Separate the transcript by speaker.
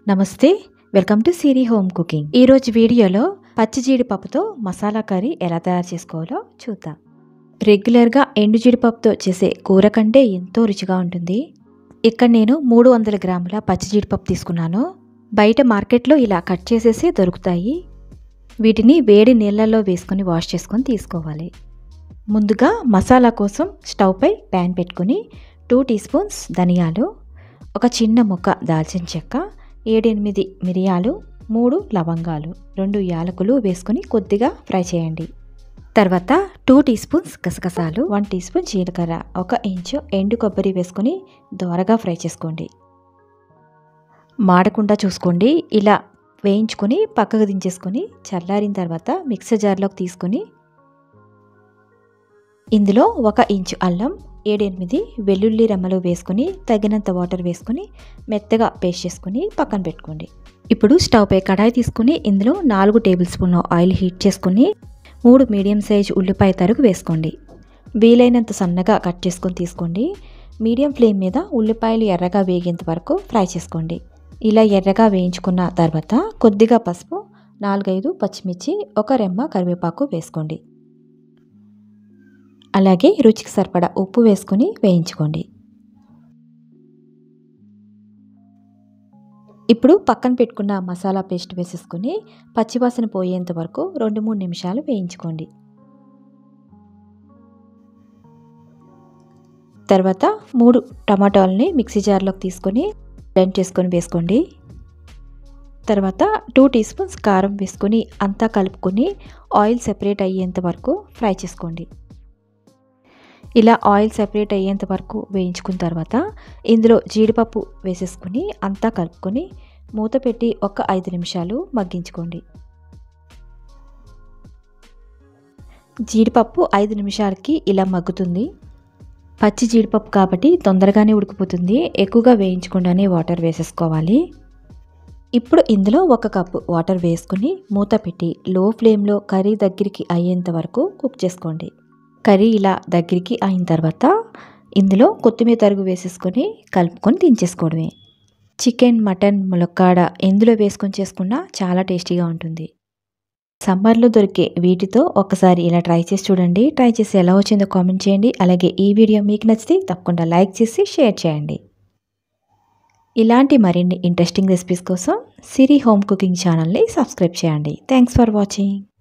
Speaker 1: నమస్తే welcome to Siri home cooking ఈరోజు వీడియోలో పచ్చి జీడిపప్పుతో మసాలా కర్రీ ఎలా తయారు చేసుకోవాలో చూద్దాం రెగ్యులర్గా ఎండు జీడిపప్పుతో చేసే కూర కంటే ఎంతో రుచిగా ఉంటుంది ఇక్కడ నేను మూడు వందల గ్రాముల పచ్చి జీడిపప్పు తీసుకున్నాను బయట మార్కెట్లో ఇలా కట్ చేసేసి దొరుకుతాయి వీటిని వేడి నీళ్ళల్లో వేసుకొని వాష్ చేసుకొని తీసుకోవాలి ముందుగా మసాలా కోసం స్టవ్పై ప్యాన్ పెట్టుకుని టూ టీ స్పూన్స్ ధనియాలు ఒక చిన్న ముక్క దాల్చిన చెక్క ఏడెనిమిది మిరియాలు మూడు లవంగాలు రెండు యాలకులు వేసుకొని కొద్దిగా ఫ్రై చేయండి తర్వాత టూ టీ స్పూన్స్ గసగసాలు వన్ టీ స్పూన్ జీలకర్ర ఒక ఇంచు ఎండు కొబ్బరి వేసుకొని దోరగా ఫ్రై చేసుకోండి మాడకుండా చూసుకోండి ఇలా వేయించుకొని పక్కకు దించేసుకొని చల్లారిన తర్వాత మిక్సర్ జార్లోకి తీసుకొని ఇందులో ఒక ఇంచు అల్లం ఏడెనిమిది వెల్లుల్లి రెమ్మలు వేసుకుని తగినంత వాటర్ వేసుకుని మెత్తగా పేస్ట్ చేసుకుని పక్కన పెట్టుకోండి ఇప్పుడు స్టవ్ పై కడాయి తీసుకుని ఇందులో నాలుగు టేబుల్ స్పూన్ ఆయిల్ హీట్ చేసుకుని మూడు మీడియం సైజ్ ఉల్లిపాయ తరుగు వేసుకోండి వీలైనంత సన్నగా కట్ చేసుకొని తీసుకోండి మీడియం ఫ్లేమ్ మీద ఉల్లిపాయలు ఎర్రగా వేగేంత వరకు ఫ్రై చేసుకోండి ఇలా ఎర్రగా వేయించుకున్న తర్వాత కొద్దిగా పసుపు నాలుగైదు పచ్చిమిర్చి ఒక రెమ్మ కరివేపాకు వేసుకోండి అలాగే రుచికి సరిపడా ఉప్పు వేసుకొని వేయించుకోండి ఇప్పుడు పక్కన పెట్టుకున్న మసాలా పేస్ట్ వేసేసుకుని పచ్చివాసన పోయేంత వరకు రెండు మూడు నిమిషాలు వేయించుకోండి తర్వాత మూడు టమాటాలని మిక్సీ జార్లోకి తీసుకొని బ్లెండ్ చేసుకొని వేసుకోండి తర్వాత టూ టీ స్పూన్స్ కారం వేసుకొని అంతా కలుపుకొని ఆయిల్ సెపరేట్ అయ్యేంత వరకు ఫ్రై చేసుకోండి ఇలా ఆయిల్ సెపరేట్ అయ్యేంత వరకు వేయించుకున్న తర్వాత ఇందులో జీడిపప్పు వేసేసుకుని అంతా కలుపుకొని మూత పెట్టి ఒక ఐదు నిమిషాలు మగ్గించుకోండి జీడిపప్పు ఐదు నిమిషాలకి ఇలా మగ్గుతుంది పచ్చి జీడిపప్పు కాబట్టి తొందరగానే ఉడికిపోతుంది ఎక్కువగా వేయించకుండానే వాటర్ వేసేసుకోవాలి ఇప్పుడు ఇందులో ఒక కప్పు వాటర్ వేసుకుని మూత పెట్టి లో ఫ్లేమ్లో కర్రీ దగ్గరికి అయ్యేంత వరకు కుక్ చేసుకోండి కర్రీ ఇలా దగ్గరికి అయిన తర్వాత ఇందులో కొత్తిమీర తరుగు వేసేసుకొని కలుపుకొని దించేసుకోవడమే చికెన్ మటన్ ములక్కాడ ఎందులో వేసుకొని చేసుకున్నా చాలా టేస్టీగా ఉంటుంది సమ్మర్లో దొరికే వీటితో ఒకసారి ఇలా ట్రై చేసి చూడండి ట్రై చేసి ఎలా వచ్చిందో కామెంట్ చేయండి అలాగే ఈ వీడియో మీకు నచ్చితే తప్పకుండా లైక్ చేసి షేర్ చేయండి ఇలాంటి మరిన్ని ఇంట్రెస్టింగ్ రెసిపీస్ కోసం సిరి హోమ్ కుకింగ్ ఛానల్ని సబ్స్క్రైబ్ చేయండి థ్యాంక్స్ ఫర్ వాచింగ్